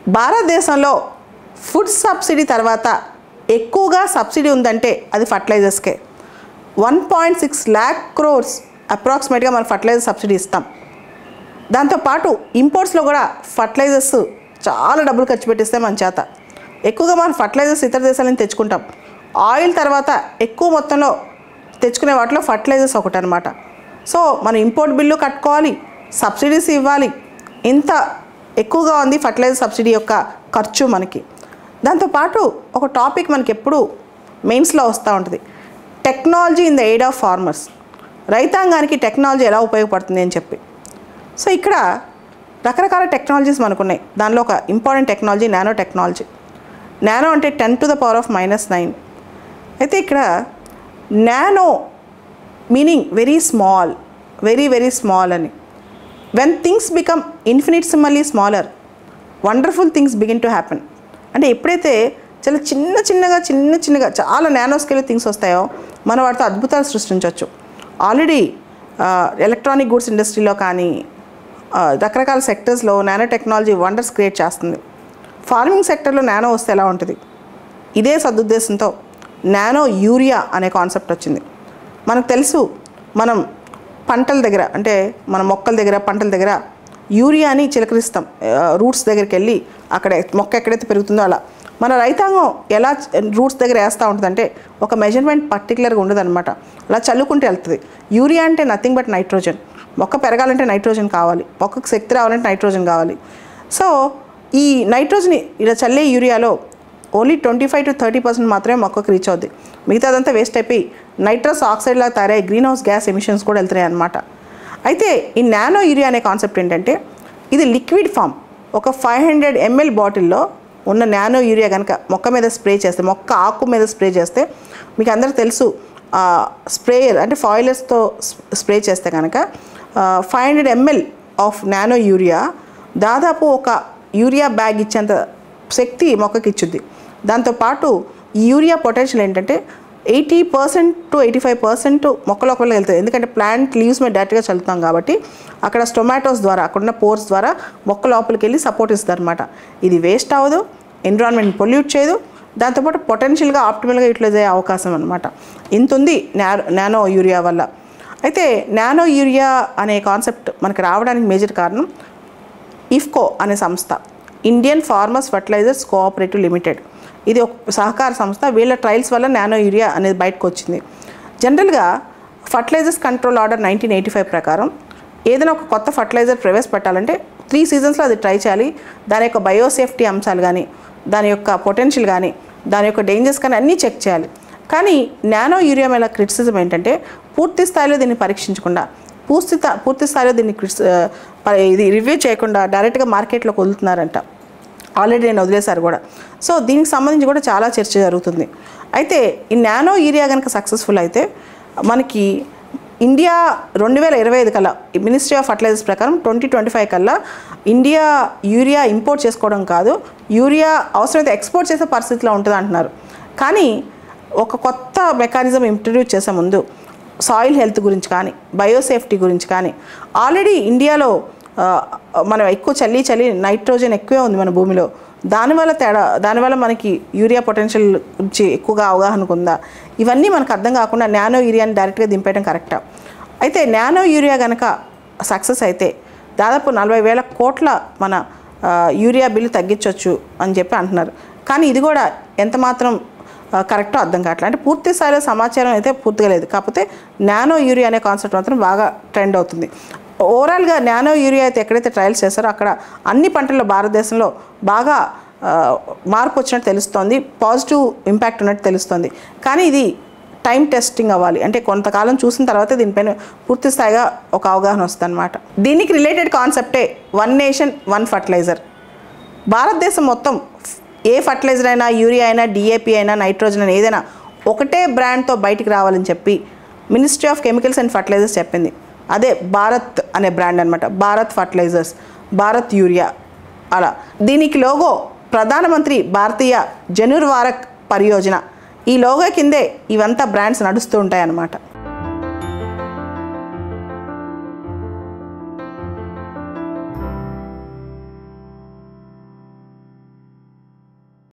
భారతదేశంలో food subsidy తర్వాత ఎక్కువగా సబ్సిడీ ఉందంటే అది ఫర్టిలైజర్స్కే one point six lakh crores అప్రాక్సిమేట్గా మనం ఫర్టిలైజర్ సబ్సిడీ ఇస్తాం దాంతోపాటు ఇంపోర్ట్స్లో కూడా ఫర్టిలైజర్స్ చాలా డబ్బులు ఖర్చు పెట్టిస్తే మన చేత ఎక్కువగా మనం ఫర్టిలైజర్స్ ఇతర దేశాల నుంచి తెచ్చుకుంటాం ఆయిల్ తర్వాత ఎక్కువ మొత్తంలో తెచ్చుకునే వాటిలో ఫర్టిలైజర్స్ ఒకటి అనమాట సో మనం ఇంపోర్ట్ బిల్లు కట్టుకోవాలి సబ్సిడీస్ ఇవ్వాలి ఇంత ఎక్కువగా ఉంది ఫర్టిలైజర్ సబ్సిడీ యొక్క ఖర్చు మనకి దాంతోపాటు ఒక టాపిక్ మనకి ఎప్పుడు మెయిన్స్లో వస్తూ ఉంటుంది technology in the aid of farmers రైతాంగానికి టెక్నాలజీ ఎలా ఉపయోగపడుతుంది అని చెప్పి సో ఇక్కడ రకరకాల టెక్నాలజీస్ మనకున్నాయి దానిలో ఒక important technology nano technology nano అంటే ten to the power of minus nine అయితే ఇక్కడ nano meaning very small very very small అని when things become infinitesimally smaller wonderful things begin to happen అంటే ఎప్పుడైతే చాలా చిన్న చిన్నగా చిన్న చిన్నగా చాలా నానో స్కేల్ థింగ్స్ వస్తాయో మనం వాటితో అద్భుతాలు సృష్టించవచ్చు ఆల్రెడీ ఎలక్ట్రానిక్ గూడ్స్ ఇండస్ట్రీలో కానీ ఆ, రకరకాల సెక్టర్స్లో నానో టెక్నాలజీ వండర్స్ క్రియేట్ చేస్తుంది ఫార్మింగ్ సెక్టర్లో నానో వస్తే ఎలా ఉంటుంది ఇదే సదుద్దేశంతో నానో యూరియా అనే కాన్సెప్ట్ వచ్చింది మనకు తెలుసు మనం పంటల దగ్గర అంటే మన మొక్కల దగ్గర పంటల దగ్గర యూరియాని చిలకరిస్తాం రూట్స్ దగ్గరికి వెళ్ళి అక్కడ మొక్క ఎక్కడైతే పెరుగుతుందో అలా మన రైతాంగం ఎలా రూట్స్ దగ్గర వేస్తూ ఉంటుందంటే ఒక మెజర్మెంట్ పర్టికులర్గా ఉండదన్నమాట అలా చల్లుకుంటూ వెళ్తుంది యూరియా అంటే నథింగ్ బట్ నైట్రోజన్ మొక్క పెరగాలంటే నైట్రోజన్ కావాలి మొక్కకు శక్తి రావాలంటే నైట్రోజన్ కావాలి సో ఈ నైట్రోజన్ ఇలా చల్లే యూరియాలో only twenty five to thirty percent మాత్రమే మొక్కకు రీచ్ అవుద్ది మిగతాదంతా వేస్ట్ అయిపోయి నైట్రస్ ఆక్సైడ్ లాగా తయారై గ్రీన్ హౌస్ గ్యాస్ ఎమిషన్స్ కూడా వెళ్తున్నాయి అనమాట అయితే ఈ నానో యూరియా అనే కాన్సెప్ట్ ఏంటంటే ఇది లిక్విడ్ ఫామ్ ఒక ఫైవ్ హండ్రెడ్ ఎంఎల్ బాటిల్లో ఉన్న నానో యూరియా కనుక మొక్క మీద స్ప్రే చేస్తే మొక్క ఆకు మీద స్ప్రే చేస్తే మీకు అందరికీ తెలుసు స్ప్రేయర్ అంటే ఫాయిలర్స్తో స్ప్రే చేస్తే కనుక five hundred ML of nano urea దాదాపు ఒక యూరియా బ్యాగ్ ఇచ్చేంత శక్తి మొక్కకి ఇచ్చుద్ది దాంతోపాటు ఈ యూరియా పొటెన్షియల్ ఏంటంటే eighty percent to eighty five percent మొక్క లోపలికి వెళ్తుంది ఎందుకంటే ప్లాంట్ లీవ్స్ మీద డైరెక్ట్గా చల్లుతాం కాబట్టి అక్కడ స్టొమాటోస్ ద్వారా అక్కడున్న పోర్స్ ద్వారా మొక్క లోపలికి వెళ్ళి సపోర్ట్ ఇస్తుంది అనమాట ఇది వేస్ట్ అవ్వదు ఎన్విరాన్మెంట్ పొల్యూట్ చేయదు దాంతోపాటు పొటెన్షియల్గా ఆప్టిమల్గా యూటిలైజ్ అయ్యే అవకాశం అనమాట ఇంత ఉంది నానో నానో యూరియా వల్ల అయితే నానో యూరియా అనే కాన్సెప్ట్ మనకి రావడానికి మేజర్ కారణం ఇఫ్కో అనే సంస్థ Indian farmers fertilisers cooperative limited ఇది ఒక సహకార సంస్థ వీళ్ళ ట్రయల్స్ వల్ల నానో యూరియా అనేది బయటకు వచ్చింది జనరల్గా fertilisers control order nineteen eighty five ప్రకారం ఏదైనా ఒక కొత్త ఫర్టిలైజర్ ప్రవేశపెట్టాలంటే త్రీ సీజన్స్లో అది ట్రై చేయాలి దాని యొక్క బయోసేఫ్టీ అంశాలు కానీ దాని యొక్క పొటెన్షియల్ కానీ దాని యొక్క డేంజర్స్ కానీ అన్నీ చెక్ చేయాలి కానీ నానో యూరియా మీద క్రిటిసిజం ఏంటంటే పూర్తి స్థాయిలో దీన్ని పరీక్షించకుండా పూర్తి స్థా- పూర్తి స్థాయిలో దీన్ని క్రిటిస్- ఆ, ప- ఇది రివ్యూ చేయకుండా డైరెక్ట్గా మార్కెట్లోకి వదులుతున్నారంట ఆల్రెడీ నేను వదిలేశారు కూడా సో దీనికి సంబంధించి కూడా చాలా చర్చ జరుగుతుంది అయితే ఈ నానో యూరియా కనుక సక్సెస్ఫుల్ అయితే మనకి ఇండియా రెండు వేల ఇరవై ఐదు కల్లా మినిస్ట్రీ ఆఫ్ ఫర్టిలైజర్స్ ప్రకారం ట్వంటీ ట్వంటీ ఫైవ్ కల్లా ఇండియా యూరియా ఇంపోర్ట్ చేసుకోవడం కాదు యూరియా అవసరమైతే ఎక్స్పోర్ట్ చేసే పరిస్థితిలో ఉంటుంది అంటున్నారు కానీ ఒక కొత్త మెకానిజం ఇంట్రడ్యూస్ చేసే ముందు సాయిల్ హెల్త్ గురించి కానీ బయోసేఫ్టీ గురించి కానీ ఆల్రెడీ ఇండియాలో ఆ, మనం ఎక్కువ చల్లి చల్లి నైట్రోజన్ ఎక్కువే ఉంది మన భూమిలో దానివల్ల తేడా దానివల్ల మనకి యూరియా పొటెన్షియల్ గురించి ఎక్కువగా అవగాహన ఉందా ఇవన్నీ మనకు అర్థం కాకుండా నానో యూరియాని డైరెక్ట్గా దింపేయడం కరెక్టా అయితే నానో యూరియా కనుక సక్సెస్ అయితే దాదాపు నలభై వేల కోట్ల మన ఆ, యూరియా బిల్లు తగ్గించవచ్చు అని చెప్పి అంటున్నారు కానీ ఇది కూడా ఎంత మాత్రం ఆ, కరెక్టో అర్థం కావట్లేదు అంటే పూర్తి స్థాయిలో సమాచారం అయితే పూర్తిగా లేదు కాకపోతే నానో యూరియా అనే కాన్సెప్ట్ మాత్రం బాగా ట్రెండ్ అవుతుంది ఓవరాల్గా నానో యూరియా అయితే ఎక్కడైతే ట్రయల్స్ చేస్తారో అక్కడ అన్ని పంటల్లో భారతదేశంలో బాగా ఆ, మార్పు వచ్చినట్టు తెలుస్తోంది పాజిటివ్ ఇంపాక్ట్ ఉన్నట్టు తెలుస్తోంది కానీ ఇది టైం టెస్టింగ్ అవ్వాలి అంటే కొంతకాలం చూసిన తర్వాత దీనిపైన పూర్తి స్థాయిగా ఒక అవగాహన వస్తుంది అనమాట దీనికి రిలేటెడ్ కాన్సెప్టే వన్ నేషన్ వన్ ఫర్టిలైజర్ భారతదేశం మొత్తం ఏ ఫర్టిలైజర్ అయినా యూరియా అయినా డిఏపి అయినా నైట్రోజన్ అయినా ఏదైనా ఒకటే బ్రాండ్తో బయటికి రావాలని చెప్పి ministry of chemicals and fertilisers చెప్పింది అదే భారత్ అనే బ్రాండ్ అనమాట భారత్ ఫర్టిలైజర్స్ భారత్ యూరియా అలా దీనికి లోగో ప్రధానమంత్రి భారతీయ జనుర్వారక్ పరియోజన ఈ లోగో కిందే ఇవంతా బ్రాండ్స్ నడుస్తూ ఉంటాయన్నమాట